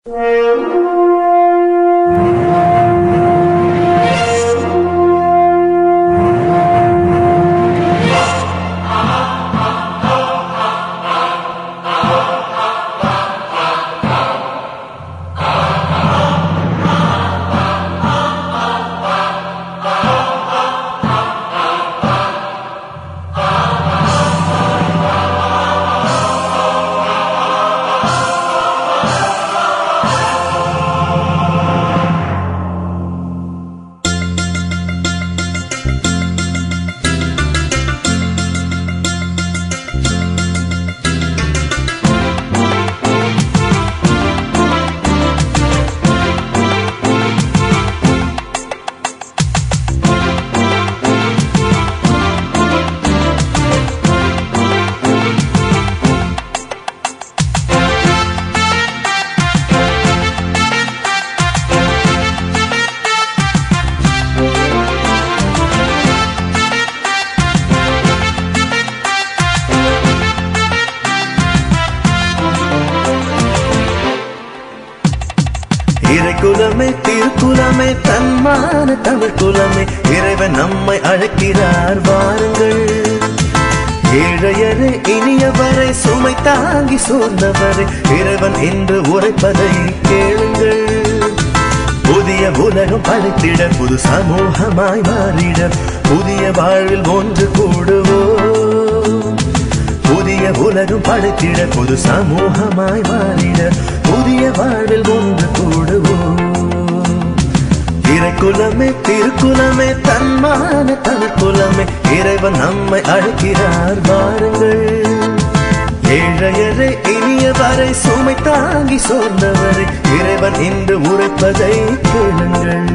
இறை குலமே திருக்குலமே தன்மான தமிழ் குலமே இறைவன் நம்மை அழைக்கிறார் வாருங்கள் ஏழையரே இனியவரை சுமை தாங்கி சூழ்ந்தவரை இறைவன் என்று உரைப்பதை கேளுங்கள் புதிய உலகம் படைத்திட புது சமூகமாய் மாறிட புதிய வாழ்வில் ஒன்று கூடுவோம் புதிய உலகம் படைத்திட புது சமூகமாய் மாறிட புதிய வாழ்வில் ஒன்று கூடுவோம் இறைக்குலமே திருக்குலமே தன்மான தமிழ் குலமே இறைவன் நம்மை அழைக்கிறார் வாருங்கள் ஏழையரை இனியவரை சுமை தாங்கி சோர்ந்தவரை இறைவன் இன்று உரைப்பதை கேளுங்கள்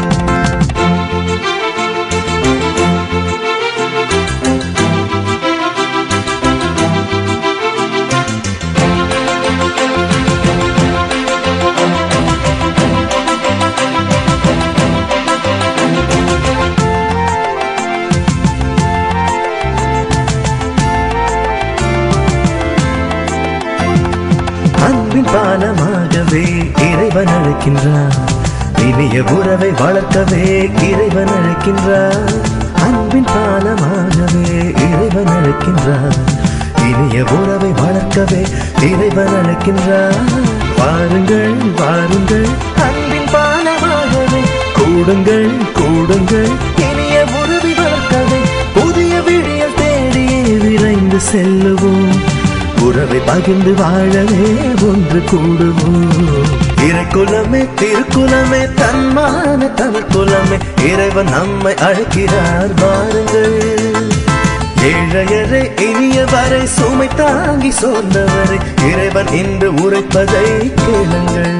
அன்பின் பாலமாகவே இறைவன் அழைக்கின்றார் இனிய உறவை வளர்க்கவே இறைவன் அழைக்கின்றார் அன்பின் பாலமாகவே இறைவன் அழைக்கின்றார் இனிய உறவை வளர்க்கவே இறைவன் அழைக்கின்றார் வாருங்கள் வாருங்கள் அன்பின் பாலமாகவே கூடுங்கள் கூடுங்கள் இனிய உறவை வளர்க்கவே புதிய விழியல் தேடியே விரைந்து செல்லுவோம் உறவை பகிர்ந்து வாழவே ஒன்று கூடுவோம் இறைக்குலமே திருக்குலமே தன்மான தமிழ் குலமே இறைவன் நம்மை அழைக்கிறார் வாருங்கள் ஏழையரை இனியவரை சுமை தாங்கி சோர்ந்தவரை இறைவன் இன்று உரைப்பதை கேளுங்கள்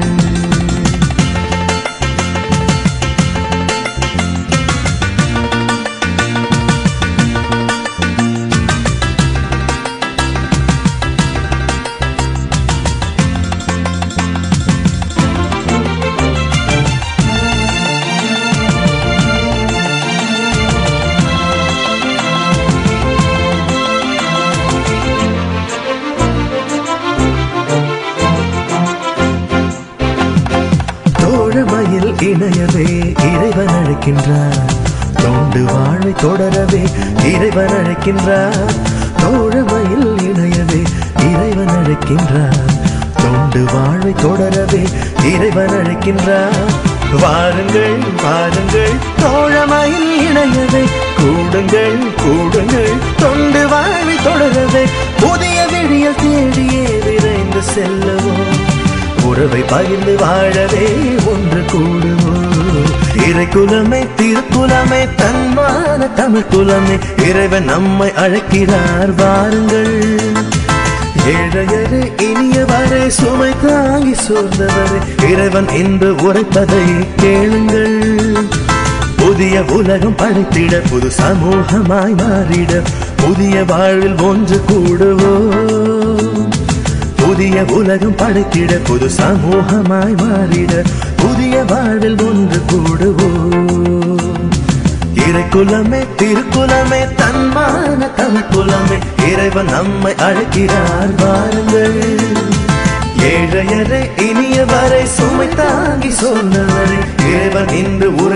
தோழமையில் இணையவே இறைவன் அழைக்கின்றார் தோண்டு வாழ்வை தொடரவே இறைவன் அழைக்கின்றார் தோழமையில் இணையவே இறைவன் அழைக்கின்றார் தோண்டு வாழ்வை தொடரவே இறைவன் அழைக்கின்றார் வாருங்கள் வாருங்கள் தோழமையில் இணையவே கூடுங்கள் கூடுங்கள் தொண்டு வாழ்வை தொடரவே புதிய விழியல் தேடியே விரைந்து செல்லவும் உறவை பகிர்ந்து வாழவே ஒன்று கூடுவோம் இறைக்குலமே திருக்குலமே தன்மான தமிழ் குலமே இறைவன் நம்மை அழைக்கிறார் வாருங்கள் ஏழையரே இனியவரை சுமை தாங்கி சோர்ந்தவரை இறைவன் என்று உரைப்பதை கேளுங்கள் புதிய உலகம் படைத்திட புது சமூகமாய் மாறிட புதிய வாழ்வில் ஒன்று கூடுவோம் புதிய உலகம் படைத்திட புது சமூகமாய் மாறிட புதிய வாழ்வில் ஒன்று கூடுவோம் இறைக்குலமே திருக்குலமே தன்மான தமிழ் குலமே இறைவன் நம்மை அழைக்கிறார் வாருங்கள் ஏழையரை இனியவரை சுமை தாங்கி சொன்னவரை இறைவன் இன்று